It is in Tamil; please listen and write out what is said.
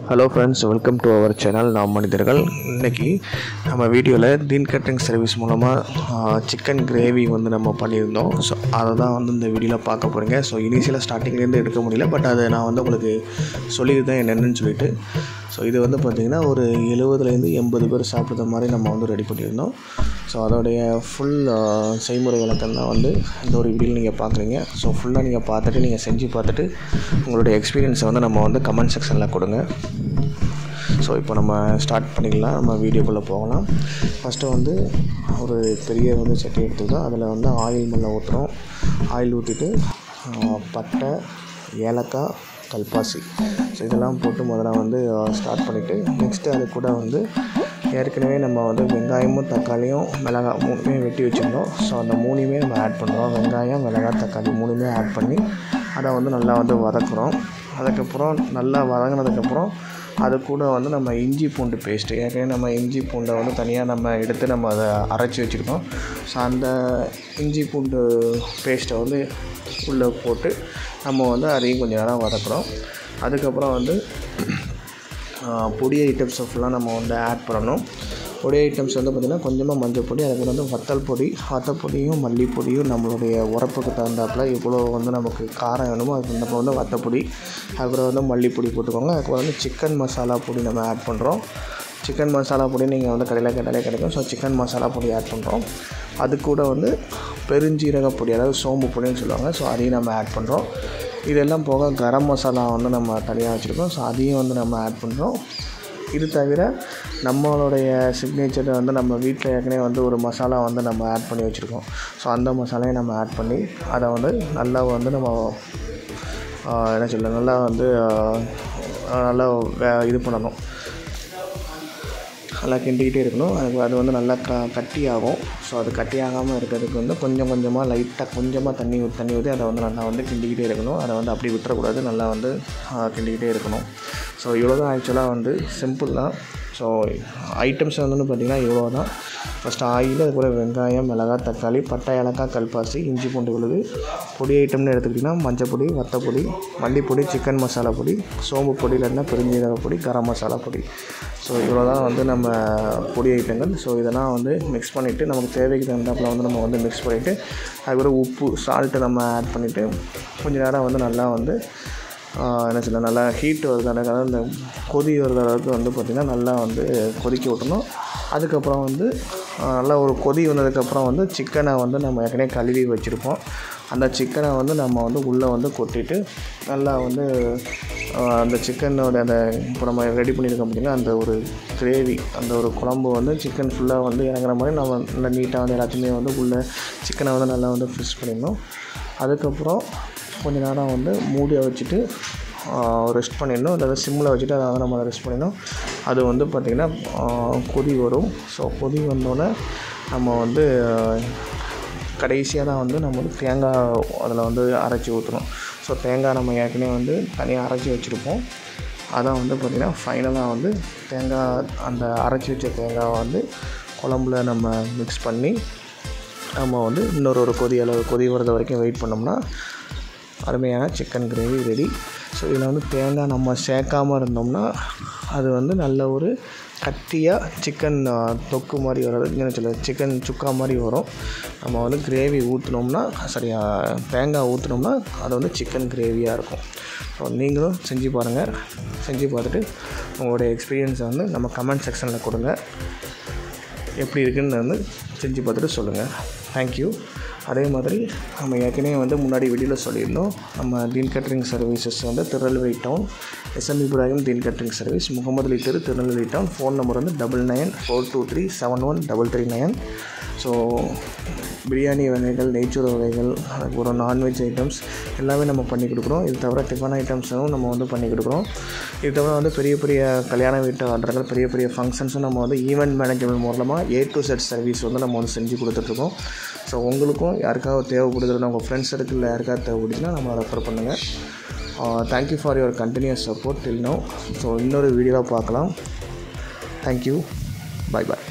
hello friends welcome to our channel நாம் மனிதர்கள் இன்றைக்கி நம்ம வீடியோவில் தீன் கேட்டரிங் சர்வீஸ் மூலமாக சிக்கன் கிரேவி வந்து நம்ம பண்ணியிருந்தோம் ஸோ அதை தான் வந்து இந்த வீடியோவில் பார்க்க போகிறீங்க ஸோ இனிஷியலாக ஸ்டார்டிங்லேருந்து எடுக்க முடியல பட் அதை நான் வந்து உங்களுக்கு சொல்லியிருந்தேன் என்னென்னு சொல்லிட்டு ஸோ இது வந்து பார்த்திங்கன்னா ஒரு எழுபதுலேருந்து எண்பது பேர் சாப்பிட்ற மாதிரி நம்ம வந்து ரெடி பண்ணியிருந்தோம் ஸோ அதோடைய ஃபுல் செய்முறை விளக்கம் தான் வந்து இந்த ஒரு வீடியோவில் நீங்கள் பார்க்குறீங்க ஸோ ஃபுல்லாக நீங்கள் பார்த்துட்டு நீங்கள் செஞ்சு பார்த்துட்டு உங்களுடைய எக்ஸ்பீரியன்ஸை வந்து நம்ம வந்து கமெண்ட் செக்ஷனில் கொடுங்க ஸோ இப்போ நம்ம ஸ்டார்ட் பண்ணிக்கலாம் நம்ம வீடியோக்குள்ளே போகலாம் ஃபஸ்ட்டு வந்து ஒரு பெரிய வந்து சட்டி எடுத்துக்கிட்டோம் அதில் வந்து ஆயில் மேலே ஊற்றுறோம் ஆயில் ஊற்றிட்டு பட்டை ஏலக்காய் கல்பாசி ஸோ இதெல்லாம் போட்டு முதல்ல வந்து ஸ்டார்ட் பண்ணிவிட்டு நெக்ஸ்ட்டு அது கூட வந்து ஏற்கனவே நம்ம வந்து வெங்காயமும் தக்காளியும் மிளகாய் மூணுமே வெட்டி வச்சுருந்தோம் ஸோ அந்த மூணுமே நம்ம ஆட் பண்ணுறோம் வெங்காயம் மிளகாய் தக்காளி மூணுமே ஆட் பண்ணி அதை வந்து நல்லா வந்து வதக்குறோம் அதுக்கப்புறம் நல்லா வதங்கினதுக்கப்புறம் அது கூட வந்து நம்ம இஞ்சி பூண்டு பேஸ்ட்டு ஏற்கனவே நம்ம இஞ்சி பூண்டை வந்து தனியாக நம்ம எடுத்து நம்ம அதை அரைச்சி வச்சுருக்கோம் ஸோ அந்த இஞ்சி பூண்டு பேஸ்ட்டை வந்து உள்ளே போட்டு நம்ம வந்து அதையும் கொஞ்சம் நேரம் வதக்குறோம் அதுக்கப்புறம் வந்து பொடி ஐட்டம்ஸை ஃபுல்லாக நம்ம வந்து ஆட் பண்ணணும் பொடி ஐட்டம்ஸ் வந்து பார்த்திங்கன்னா கொஞ்சமாக மஞ்சள் பொடி அதுக்கு வந்து வத்தல் பொடி வத்தல் பொடியும் மல்லிப்பொடியும் நம்மளுடைய உரப்புக்கு தகுந்தாப்பில் இவ்வளோ வந்து நமக்கு காரம் வேணுமோ அதுக்கு தகுந்தப்போ வந்து வத்தப்பொடி அதுக்கப்புறம் வந்து மல்லிப்பொடி போட்டுக்கோங்க அதுக்கப்புறம் வந்து சிக்கன் மசாலா பொடி நம்ம ஆட் பண்ணுறோம் சிக்கன் மசாலா பொடி நீங்கள் வந்து கடையில் கேட்டாலே கிடைக்கும் ஸோ சிக்கன் மசாலா பொடி ஆட் பண்ணுறோம் அது கூட வந்து பெருஞ்சீரக பொடி அதாவது சோம்பு பொடின்னு சொல்லுவாங்க ஸோ அதையும் நம்ம ஆட் பண்ணுறோம் இதெல்லாம் போக கரம் மசாலா வந்து நம்ம தனியாக வச்சுருக்கோம் ஸோ அதையும் வந்து நம்ம ஆட் பண்ணுறோம் இது தவிர நம்மளுடைய சிக்னேச்சர் வந்து நம்ம வீட்டில் ஏற்கனவே வந்து ஒரு மசாலா வந்து நம்ம ஆட் பண்ணி வச்சுருக்கோம் ஸோ அந்த மசாலையை நம்ம ஆட் பண்ணி அதை வந்து நல்லா வந்து நம்ம என்ன சொல்ல நல்லா வந்து நல்லா இது பண்ணணும் நல்லா கிண்டிக்கிட்டே இருக்கணும் அதுக்கு அது வந்து நல்லா க கட்டி ஆகும் ஸோ அது கட்டி ஆகாமல் இருக்கிறதுக்கு வந்து கொஞ்சம் கொஞ்சமாக லைட்டாக கொஞ்சமாக தண்ணி தண்ணி ஊற்றி அதை வந்து நல்லா வந்து கிண்டிக்கிட்டே இருக்கணும் அதை வந்து அப்படி விட்டுறக்கூடாது நல்லா வந்து கிண்டிக்கிட்டே இருக்கணும் ஸோ இவ்வளோ தான் ஆக்சுவலாக வந்து சிம்பிள் தான் ஸோ ஐட்டம்ஸ் வந்து பார்த்திங்கன்னா இவ்வளோ தான் ஃபஸ்ட்டு ஆயில் அது கூட வெங்காயம் மிளகாய் தக்காளி பட்டை ஏலக்காய் கல்பாசி இஞ்சி பூண்டு விழுது பொடி ஐட்டம்னு எடுத்துக்கிட்டிங்கன்னா மஞ்சள் பொடி வத்தப்பொடி மல்லிப்பொடி சிக்கன் மசாலா பொடி சோம்பு பொடி இல்லைன்னா பெருஞ்சீரக பொடி கரம் மசாலா பொடி ஸோ இவ்வளோ தான் வந்து நம்ம பொடி ஐட்டங்கள் ஸோ இதெல்லாம் வந்து மிக்ஸ் பண்ணிவிட்டு நமக்கு தேவைக்கு தகுந்தாப்பில் வந்து நம்ம வந்து மிக்ஸ் பண்ணிவிட்டு அதுக்கப்புறம் உப்பு சால்ட்டு நம்ம ஆட் பண்ணிவிட்டு கொஞ்சம் நேரம் வந்து நல்லா வந்து என்ன சொல்ல நல்லா ஹீட் வருது அதாவது இந்த கொதி வருது அளவுக்கு வந்து பார்த்திங்கன்னா நல்லா வந்து கொதிக்க விட்டணும் அதுக்கப்புறம் வந்து நல்லா ஒரு கொதி வந்ததுக்கப்புறம் வந்து சிக்கனை வந்து நம்ம ஏற்கனவே கழுவி வச்சுருப்போம் அந்த சிக்கனை வந்து நம்ம வந்து உள்ளே வந்து கொட்டிட்டு நல்லா வந்து அந்த சிக்கனோட அந்த இப்போ நம்ம ரெடி பண்ணியிருக்கோம் பார்த்திங்கன்னா அந்த ஒரு கிரேவி அந்த ஒரு குழம்பு வந்து சிக்கன் ஃபுல்லாக வந்து இறங்குற மாதிரி நம்ம நல்லா நீட்டாக வந்து எல்லாத்தையுமே வந்து உள்ளே சிக்கனை வந்து நல்லா வந்து ஃப்ரெஷ் பண்ணிடணும் அதுக்கப்புறம் கொஞ்ச நேரம் வந்து மூடியை வச்சுட்டு ரெஸ்ட் பண்ணிடணும் இல்லை சிம்மில் வச்சுட்டு அதை வந்து நம்ம ரெஸ்ட் பண்ணிடணும் அது வந்து பார்த்திங்கன்னா கொதி வரும் ஸோ கொதி வந்தோடனே நம்ம வந்து கடைசியாக தான் வந்து நம்ம வந்து தேங்காய் அதில் வந்து அரைச்சி ஊற்றணும் ஸோ தேங்காய் நம்ம ஏற்கனவே வந்து தனியாக அரைச்சி வச்சுருப்போம் அதான் வந்து பார்த்திங்கன்னா ஃபைனலாக வந்து தேங்காய் அந்த அரைச்சி வச்ச தேங்காவை வந்து குழம்புல நம்ம மிக்ஸ் பண்ணி நம்ம வந்து இன்னொரு ஒரு கொதி அளவு கொதி வரது வரைக்கும் வெயிட் பண்ணோம்னா அருமையான சிக்கன் கிரேவி ரெடி ஸோ இதில் வந்து தேங்காய் நம்ம சேர்க்காமல் இருந்தோம்னா அது வந்து நல்ல ஒரு கட்டியாக சிக்கன் தொக்கு மாதிரி வராது என்ன சொல்ல சிக்கன் சுக்கா மாதிரி வரும் நம்ம வந்து கிரேவி ஊற்றினோம்னா சரியா தேங்காய் ஊற்றினோம்னா அது வந்து சிக்கன் கிரேவியாக இருக்கும் ஸோ நீங்களும் செஞ்சு பாருங்கள் செஞ்சு பார்த்துட்டு உங்களுடைய எக்ஸ்பீரியன்ஸை வந்து நம்ம கமெண்ட் செக்ஷனில் கொடுங்க எப்படி இருக்குன்னு வந்து செஞ்சு பார்த்துட்டு சொல்லுங்கள் தேங்க்யூ அதே மாதிரி நம்ம ஏற்கனவே வந்து முன்னாடி வெளியில் சொல்லியிருந்தோம் நம்ம தீன் கேட்ரிங் சர்வீசஸ் வந்து Tirunelveli town S M Ibrahim Deen catering service Mohammed Ali தெரு திருநெல்வேலி டவுன் ஃபோன் நம்பர் வந்து double nine four two three seven one double three nine so biryani வகைகள் நெய்ச்சோறு வகைகள் அதுக்கப்புறம் நான்வெஜ் ஐட்டம்ஸ் எல்லாமே நம்ம பண்ணி கொடுக்குறோம் இது தவிர டிஃபன் ஐட்டம்ஸும் நம்ம வந்து பண்ணி கொடுக்குறோம் இது தவிர வந்து பெரிய பெரிய கல்யாண வீட்டு ஆர்டர்கள் பெரிய பெரிய ஃபங்க்ஷன்ஸும் நம்ம வந்து ஈவெண்ட் மேனேஜ்மெண்ட் மூலமாக ஏ டு செட் சர்வீஸ் வந்து நம்ம வந்து செஞ்சு கொடுத்துட்ருக்கோம் ஸோ உங்களுக்கும் யாருக்காவது தேவைப்படுதுன்னா உங்கள் ஃப்ரெண்ட்ஸ் சர்க்கிளில் யாருக்காவது தேவைப்படுச்சுன்னா நம்ம ரெஃபர் பண்ணுங்கள் thank you for your continues support till now so இன்னொரு வீடியோவாக பார்க்கலாம் தேங்க்யூ பாய் பாய்